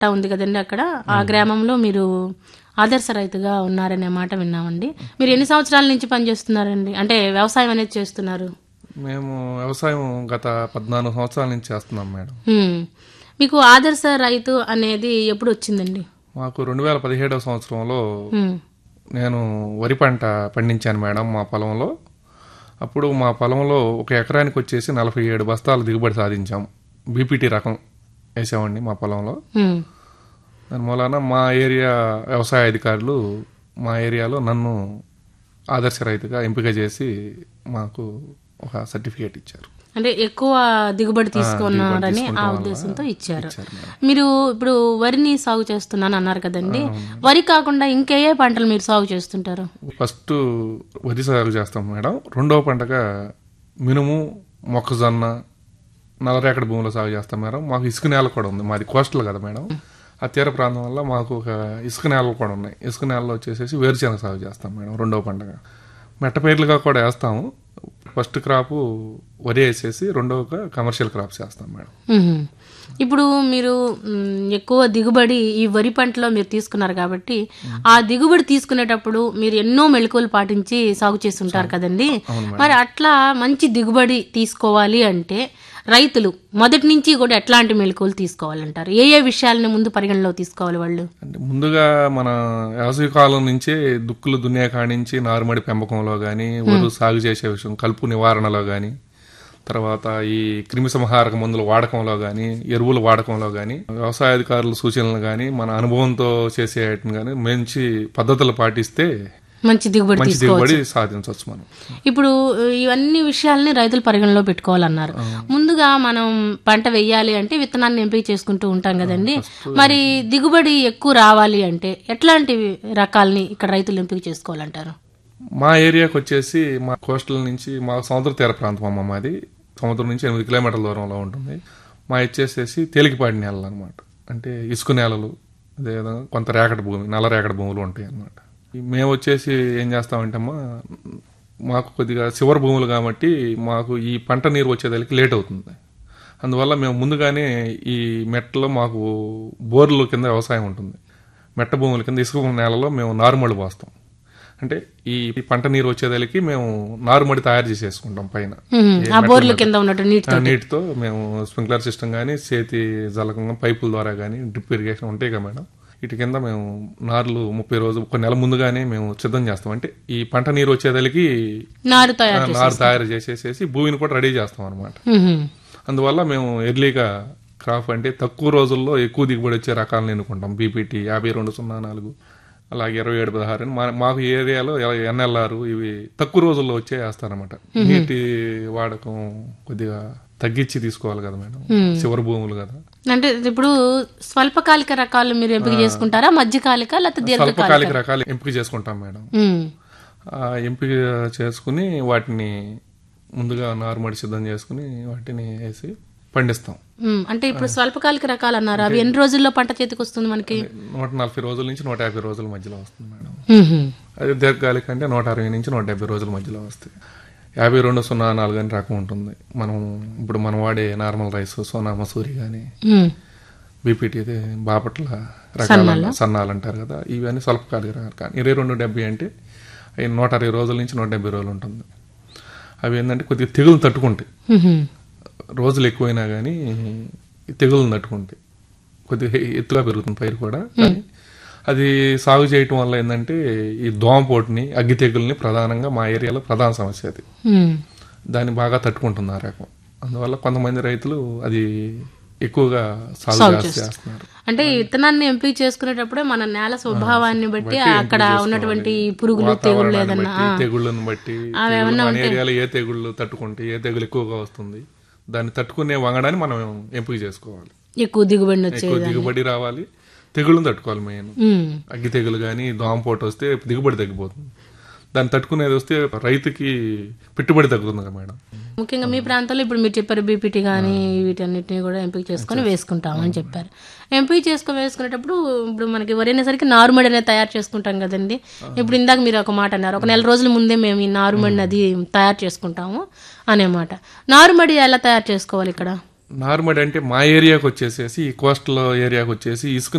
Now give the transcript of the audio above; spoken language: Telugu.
ఉంది కదండి అక్కడ ఆ గ్రామంలో మీరు ఆదర్శ రైతుగా ఉన్నారనే మాట విన్నామండి మీరు ఎన్ని సంవత్సరాల నుంచి పనిచేస్తున్నారండి అంటే వ్యవసాయం అనేది చేస్తున్నారు మేము వ్యవసాయం గత పద్నాలుగు సంవత్సరాల నుంచి చేస్తున్నాం మేడం హ్మ్. మీకు ఆదర్శ రైతు అనేది ఎప్పుడు వచ్చిందండి మాకు రెండు వేల పదిహేడవ సంవత్సరంలో హ్మ్. నేను వరి పంట పండించాను మేడం మా పొలంలో అప్పుడు మా పొలంలో ఒక ఎకరానికి వచ్చేసి నలభై ఏడు బస్తాలు దిగుబడి సాధించాం బీపీటీ రకం వేసామండి మా పొలంలో హ్మ్. దాని మూలాన మా ఏరియా వ్యవసాయ అధికారులు మా ఏరియాలో నన్ను ఆదర్శ రైతుగా ఎంపిక చేసి మాకు ఒక సర్టిఫికేట్ ఇచ్చారు అంటే ఎక్కువ దిగుబడి తీసుకున్నారని ఆ తీసుకుంటాం వల్ల ఉద్దేశంతో ఇచ్చారు ఇచ్చారు మేడం. మీరు ఇప్పుడు వరిని సాగు చేస్తున్నాను అన్నారు కదండి వరి కాకుండా ఇంకే ఏ పంటలు మీరు సాగు చేస్తుంటారు ఫస్ట్ వరి సాగు చేస్తాం మేడం రెండవ పంటగా మినుము మొక్కజొన్న నల్లరేకడ భూమిలో సాగు చేస్తాం మేడం మాకు ఇసుక నేల కూడా ఉంది మాది కోస్టల్ కదా మేడం ఆ తీర ప్రాంతం వల్ల మాకు ఒక ఇసుక నేలలు కూడా ఉన్నాయి ఇసుక నేలలో వచ్చేసేసి వేరుశెనగ సాగు చేస్తాం మేడం రెండవ పంటగా మెట్టపేర్లుగా కూడా వేస్తాము ఫస్ట్ క్రాప్ వరి వేసేసి రెండవ కమర్షియల్ క్రాప్స్ వేస్తాం మేడం మ్మ్. ఇప్పుడు మీరు మ్, ఎక్కువ దిగుబడి ఈ వరి పంటలో మీరు తీసుకున్నారు కాబట్టి ఆ దిగుబడి తీసుకునేటప్పుడు మీరు ఎన్నో మెళకువలు పాటించి సాగు చేసి ఉంటారు కదండి మరి అట్లా మంచి దిగుబడి తీసుకోవాలి అంటే రైతులు మొదటి నుంచి కూడా ఎట్లాంటి మెళకువలు తీసుకోవాలంటారు ఏ ఏ విషయాలని ముందు పరిగణలో తీసుకోవాలి వాళ్ళు అంటే ముందుగా మన వ్యవసాయ కాలం నుంచే దుక్కులు దున్నే కానించి నారుమడి పెంపకంలో కానీ వరు సాగు చేసే విషయం కలుపు నివారణలో కానీ తర్వాత ఈ క్రిమి సంహారక మందుల వాడకంలో కానీ ఎరువుల వాడకంలో కానీ వ్యవసాయ అధికారుల సూచనలు కానీ మన అనుభవంతో చేసే కానీ మంచి పద్ధతులు పాటిస్తే మంచి దిగుబడి మంచి తీసుకోవాలి దిగుబడి సాధించవచ్చు మనం ఇప్పుడు ఇవన్నీ విషయాల్ని రైతులు పరిగణలో పెట్టుకోవాలన్నారు ముందుగా మనం పంట వెయ్యాలి అంటే విత్తనాన్ని ఎంపిక చేసుకుంటూ ఉంటాం కదండి మరి దిగుబడి ఎక్కువ రావాలి అంటే ఎట్లాంటి రకాలని ఇక్కడ రైతులు ఎంపిక చేసుకోవాలంటారు మా ఏరియాకి వచ్చేసి మా కోస్టల్ నుంచి మా సముద్ర తీర ప్రాంతం అమ్మ మాది సముద్రం నుంచి ఎనిమిది కిలోమీటర్ల దూరంలో ఉంటుంది మా ఇచ్చేసేసి తేలికపాటి నేలలు అనమాట అంటే ఇసుక నేలలు అదేవిధంగా కొంత రేకట భూమి నల్ల రేకట భూములు ఉంటాయి అనమాట మేము వచ్చేసి ఏం చేస్తామంటే అమ్మా మాకు కొద్దిగా చివరి భూములు కాబట్టి మాకు ఈ పంట నీరు వచ్చేదానికి లేట్ అవుతుంది అందువల్ల మేము ముందుగానే ఈ మెట్టలో మాకు బోర్ల కింద వ్యవసాయం ఉంటుంది మెట్ట భూముల కింద ఇసుక నేలలో మేము నారుమడి పోస్తాం అంటే ఈ పంట నీరు వచ్చేదానికి మేము నారుమడి తయారు చేసేసుకుంటాం పైన మ్మ్. ఆ బోర్ల కింద ఉన్నట్టు నీటి ఆ నీటితో మేము స్ప్రింక్లర్ సిస్టమ్ కానీ చేతి జలకంగా పైపుల ద్వారా కానీ డ్రిప్ ఇరిగేషన్ ఉంటాయి కదా మేడం వీటి కింద మేము నార్లు ముప్పై రోజులు ఒక నెల ముందుగానే మేము సిద్ధం చేస్తాం అంటే ఈ పంట నీరు వచ్చేదానికి నారు తయారు నారు తయారు చేసేసేసి భూమిని కూడా రెడీ చేస్తాం అనమాట మ్మ్. అందువల్ల మేము ఎర్లీగా క్రాప్ అంటే తక్కువ రోజుల్లో ఎక్కువ దిగుబడి వచ్చే రకాలను ఎన్నుకుంటాం బీపీటీ యాభై రెండు సున్నా నాలుగు అలాగే ఇరవై ఏడు పదహారు అని మా- మాకు ఈ ఏరియాలో ఎన్ఎల్ఆర్ ఇవి తక్కువ రోజుల్లో వచ్చే వేస్తారనమాట నీటి వాడకం కొద్దిగా తగ్గించి తీసుకోవాలి కదా మేడం చివరి భూములు కదా అంటే ఇప్పుడు స్వల్పకాలిక రకాలు మీరు ఎంపిక చేసుకుంటారా మధ్యకాలిక లేకపోతే దీర్ఘకాలిక స్వల్పకాలిక రకాలు ఎంపిక చేసుకుంటాం మేడం మ్మ్. ఆ ఎంపిక చేసుకుని వాటిని ముందుగా నారుమడి సిద్ధం చేసుకుని వాటిని వేసి పండిస్తాం మ్మ్. అంటే ఇప్పుడు స్వల్పకాలిక రకాలు అన్నారు అవి ఎన్ని రోజుల్లో పంట చేతికి వస్తుంది మనకి నూట నలభై రోజుల నుంచి నూట యాభై రోజుల మధ్యలో వస్తుంది మేడం మ్మ్. అదే దీర్ఘకాలిక అంటే నూట అరవై నుంచి నూట డెబ్బై రోజుల మధ్యలో వస్తాయి యాభై రెండు సున్నా నాలుగు అని రకం ఉంటుంది మనం ఇప్పుడు మనం వాడే నార్మల్ రైస్ సోనా మసూరి కానీ మ్మ్. బీపీటీ అయితే బాపట్ల రకాల సన్నాలు అంటారు కదా ఇవన్నీ స్వల్పకాలిక రకాలు కానీ ఇరవై రెండు డెబ్బై అంటే అవి నూట అరవై రోజుల నుంచి నూట డెబ్బై రోజులు ఉంటుంది అవి ఏంటంటే కొద్దిగా తెగులు తట్టుకుంటాయి మ్మ్. రోజులు ఎక్కువైనా కానీ తెగులను తట్టుకుంటాయి కొద్దిగా ఎత్తుగా పెరుగుతుంది పైరు కూడా కానీ అది సాగు చేయటం వల్ల ఏంటంటే ఈ దోమపోటుని అగ్గి తెగుల్ని ప్రధానంగా మా ఏరియాలో ప్రధాన సమస్య అది మ్మ్. దాన్ని బాగా తట్టుకుంటుంది ఆ రకం అందువల్ల కొంతమంది రైతులు అది ఎక్కువగా సాగు చేస్త- చేస్తున్నారు అంటే ఈ విత్తనాన్ని ఎంపిక చేసుకునేటప్పుడే మన నేల స్వభావాన్ని బట్టి అక్కడ ఉన్నటువంటి పురుగులు తెగులు వాతావరణాన్ని ఏదన్నా బట్టి తెగుళ్ళను బట్టి తెగుళ్ళు మన ఏరియాలో ఏ తెగుళ్ళు తట్టుకుంటే ఏ తెగులు ఎక్కువగా వస్తుంది దాన్ని తట్టుకునే వంగడాన్ని మనం ఎంపిక చేసుకోవాలి ఎక్కువ దిగుబడి వచ్చే ఎక్కువ దిగుబడి రావాలి తెగుళ్ళను తట్టుకోవాలి మెయిన్ మ్మ్. అగ్గి తెగులు కానీ దోమపోటు వస్తే దిగుబడి తగ్గిపోతుంది దాన్ని తట్టుకునేది వస్తే రైతుకి పెట్టుబడి తగ్గుతుంది కదా మేడం ముఖ్యంగా మీ ప్రాంతంలో ఇప్పుడు మీరు చెప్పారు బీపీటీ కానీ వీటన్నిటిని కూడా ఎంపిక చేసుకొని వేసుకుంటామని చెప్పారు ఎంపిక చేసుకొని వేసుకునేటప్పుడు ఇప్పుడు మనకి వరి అనేసరికి నారుమడి అనేది తయారు చేసుకుంటాం కదండి ఇప్పుడు ఇందాక మీరు ఒక మాట అన్నారు ఒక నెల రోజుల ముందే మేము ఈ నారుమడిని అది తయారు చేసుకుంటాము అనే మాట నారుమడి ఎలా తయారు చేసుకోవాలి ఇక్కడ నార్మల్ అంటే మా ఏరియాకి వచ్చేసేసి ఈ కోస్టల్ ఏరియాకి వచ్చేసి ఇసుక